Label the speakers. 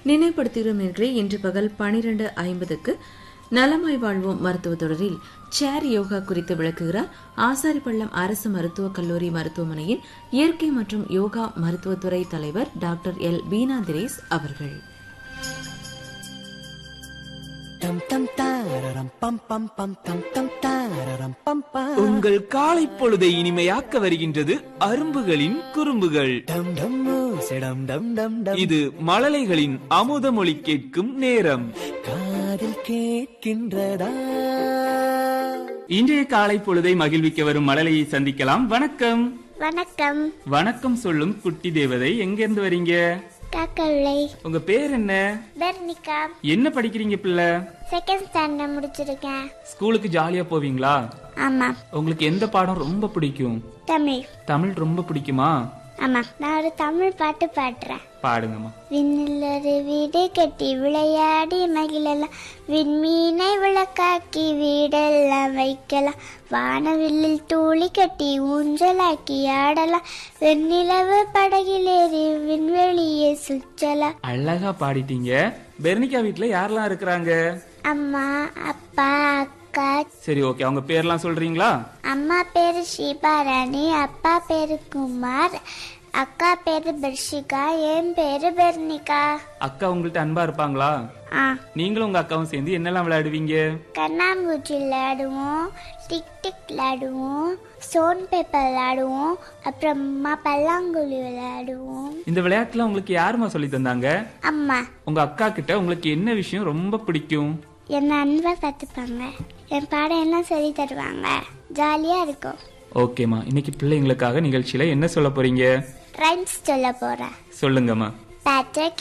Speaker 1: நினைவுபடுத்துகிறோம் என்றே இன்று பகல் பனிரெண்டு ஐம்பதுக்கு நலமாய் வாழ்வோம் மருத்துவ தொடரில் சேர் யோகா குறித்து விளக்குகிறார் ஆசாரிப்பள்ளம் அரசு மருத்துவக் கல்லூரி மருத்துவமனையின் இயற்கை மற்றும் யோகா மருத்துவத்துறை தலைவர் டாக்டர் எல் பீனா திரேஸ் அவர்கள்
Speaker 2: டம் டம் தாரரம் பம் பம் பம் டம் டம் தாரரம் பம் பம்
Speaker 3: உங்கள் காலை பொழுதை இனிமையாக்க வருகின்றது அரும்புகளின் குறும்புகள்
Speaker 2: டம் டம் செடம் டம் டம் டம்
Speaker 3: இது மழலைகளின் அமுத மொழி கேட்கும் நேரம்
Speaker 2: காதில் கேட்கின்றதா
Speaker 3: இன்றைய காலை பொழுதை மகிழ்விக்க வரும் மழலையை சந்திக்கலாம் வணக்கம்
Speaker 4: வணக்கம்
Speaker 3: வணக்கம் சொல்லும் குட்டி தேவதை எங்க இருந்து வரீங்க
Speaker 4: காக்கவிளை
Speaker 3: உங்க பேர் என்ன
Speaker 4: பெர்னிகா
Speaker 3: என்ன படிக்கிறீங்க பிள்ளை
Speaker 4: செகண்ட் ஸ்டாண்டர்ட் முடிச்சிருக்கேன்
Speaker 3: ஸ்கூலுக்கு ஜாலியா போவீங்களா
Speaker 4: ஆமா
Speaker 3: உங்களுக்கு எந்த பாடம் ரொம்ப பிடிக்கும்
Speaker 4: தமிழ்
Speaker 3: தமிழ் ரொம்ப பிடிக்குமா
Speaker 4: ஆமா நான் ஒரு தமிழ் பாட்டு பாடுறேன்
Speaker 3: பாடுங்கம்மா
Speaker 4: விண்ணில் ஒரு வீடு கட்டி விளையாடி மகிழலாம் விண்மீனை விளக்காக்கி வீடெல்லாம் வைக்கலாம் வானவில்லில் தூளி கட்டி ஊஞ்சலாக்கி ஆடலாம் வெண்ணிலவு படகிலேறி விண்வெளியே சுற்றலாம்
Speaker 3: அழகா பாடிட்டீங்க பெர்னிகா வீட்ல யாரெல்லாம் இருக்கிறாங்க
Speaker 4: அம்மா அப்பா அக்கா
Speaker 3: சரி ஓகே அவங்க பேர்லாம் சொல்றீங்களா
Speaker 4: அம்மா பேரு ஷீபாராணி அப்பா பேரு குமார் அக்கா பேரு பெர்ஷிகா என் பேரு பெர்னிகா
Speaker 3: அக்கா உங்கள்ட்ட அன்பா இருப்பாங்களா
Speaker 4: ஆ
Speaker 3: நீங்களும் உங்க அக்காவும் சேர்ந்து என்னெல்லாம் விளையாடுவீங்க
Speaker 4: கண்ணாம்பூச்சி விளையாடுவோம் டிக் டிக் விளையாடுவோம் ஸ்டோன் பேப்பர் விளையாடுவோம் அப்புறமா பல்லாங்குழி விளையாடுவோம்
Speaker 3: இந்த விளையாட்டுல உங்களுக்கு யாருமா சொல்லி தந்தாங்க
Speaker 4: அம்மா
Speaker 3: உங்க அக்கா கிட்ட உங்களுக்கு என்ன விஷயம் ரொம்ப பிடிக்கும்
Speaker 4: என்ன அன்பா கத்துப்பாங்க என் பாடம் எல்லாம் சொல்லி தருவாங்க ஜாலியா இருக்கும்
Speaker 3: ஓகேம்மா இன்னைக்கு பிள்ளைங்களுக்காக நிகழ்ச்சியில என்ன சொல்ல போறீங்க
Speaker 4: ரைம்ஸ் சொல்ல போறேன்
Speaker 3: சொல்லுங்கம்மா
Speaker 4: Patrick